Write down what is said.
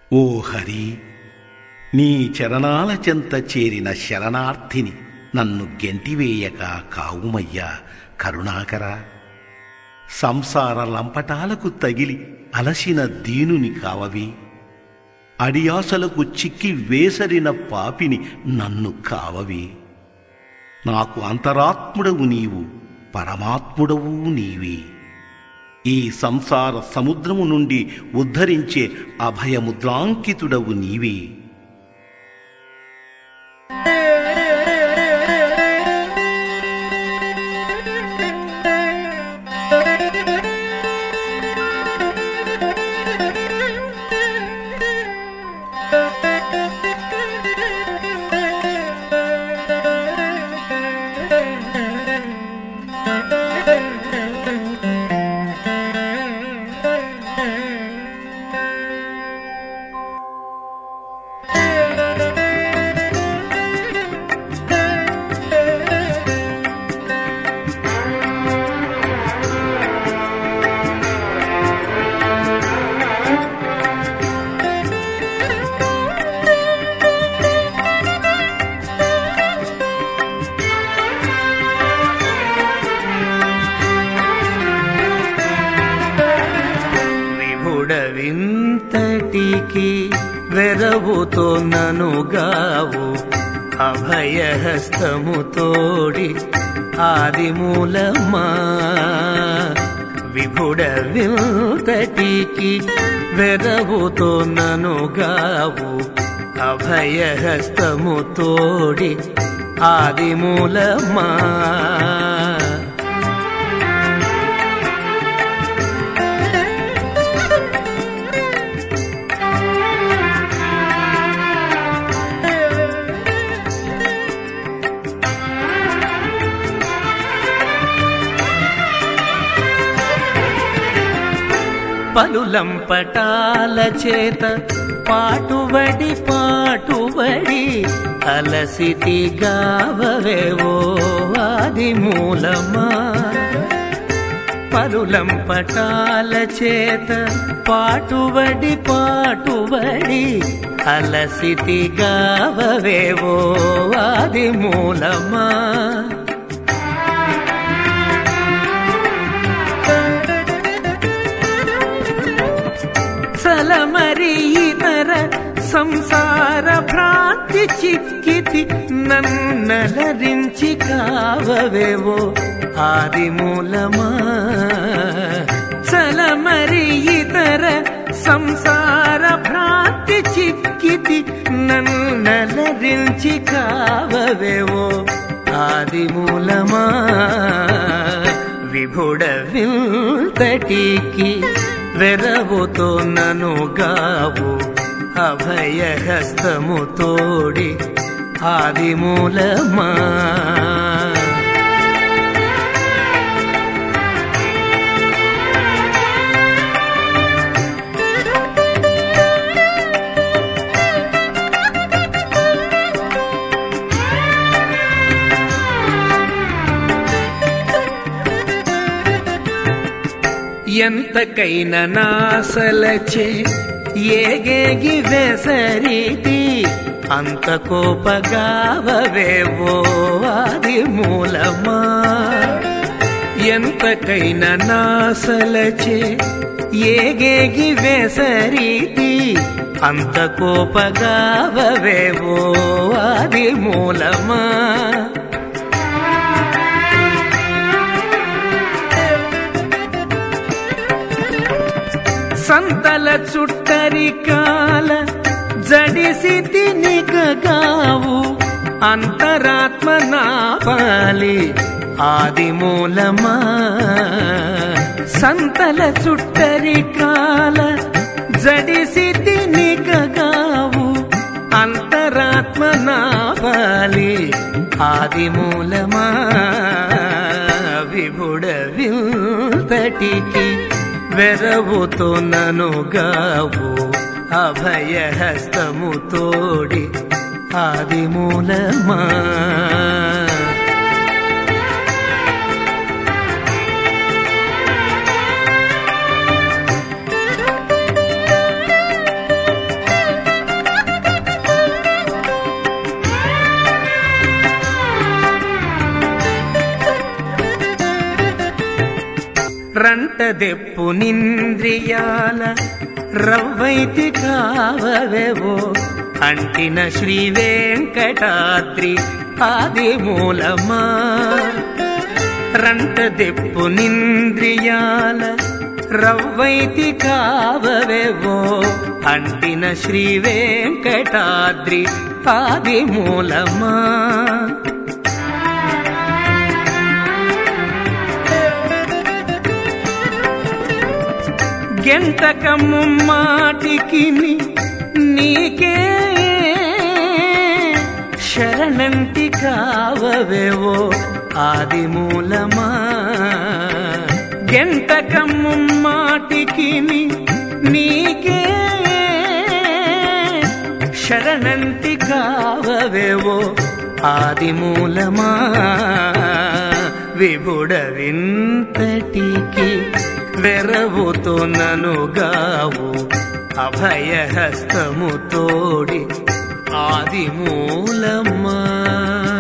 ఓ హరి నీ చరణాల చెంత చేరిన శరణార్థిని నన్ను గెంటివేయక కావుమయ్యా కరుణాకర సంసార లంపటాలకు తగిలి అలసిన దీనుని కావవి అడియాసలకు చిక్కి వేసరిన పాపిని నన్ను కావవి నాకు అంతరాత్ముడవు నీవు పరమాత్ముడవు నీవే ఈ సంసార సముద్రము నుండి ఉద్ధరించే అభయముద్రాంకితుడవు నీవే విభుడవింతటికి వెరవుతో ననుగావు అభయహస్తము తోడి ఆది మూలమా విభుడవింతటికి వెరవుతో ననుగావు అభయహస్తము తోడి ఆది మూలమా పలులంపటాల చేత పాటుబడి పాటుబడి అలసితి గావవేవో ఆది మూలమా పలులంపటాల చేత పాటుబడి పాటుబడి అలసితి గావవేవో ఆది మూలమా సలమరి ఇతర సంసార భ్రాంతి చిక్కితి నన్నలరించి కావవేవో ఆది మూలమా సలమరి ఇతర సంసార భ్రాంతి చిక్కితి నన్నలరించి కావవేవో ఆది మూలమా విభుడ వింతటికి వెరవుతో నను గావు అభయహస్తము తోడి ఆది మూలమా ఎంతకైన నాసలచే ఏగేగి వెసరీతి అంత కోపగావవేవో ఆది మూలమా ఎంతకైన నాసలచే ఏగేగి వెసరీతి అంత కోపగావవేవో ఆది మూలమా సంతల చుట్టరికాల జడిసి తినిగావు అంతరాత్మ నాపాలి ఆది మూలమా సంతల చుట్టరికాల జడిసి తినిగావు అంతరాత్మ నాపాలి ఆది మూలమా విభుడ వింతటికి వెరవుతో నను గావు అభయహస్తము తోడి ఆది మూలమా రంటదెప్పు నింద్రియాల రవ్వైతి కావవేవో అంటిన శ్రీ వెంకటాద్రి ఆది మూలమా రంటదెప్పు నింద్రియాల రవ్వైతి కావవేవో అంటిన శ్రీ వెంకటాద్రి ఆది మూలమా గెంతకమ్ము మాటికి నీకే శరణంటి కావవేవో ఆది మూలమా గెంతకమ్ము మాటికి నీకే శరణంటి కావవేవో ఆది మూలమా విబుడ వింతటికి వెరవుతో ననుగావు అభయహస్తము తోడి ఆది మూలమ్మా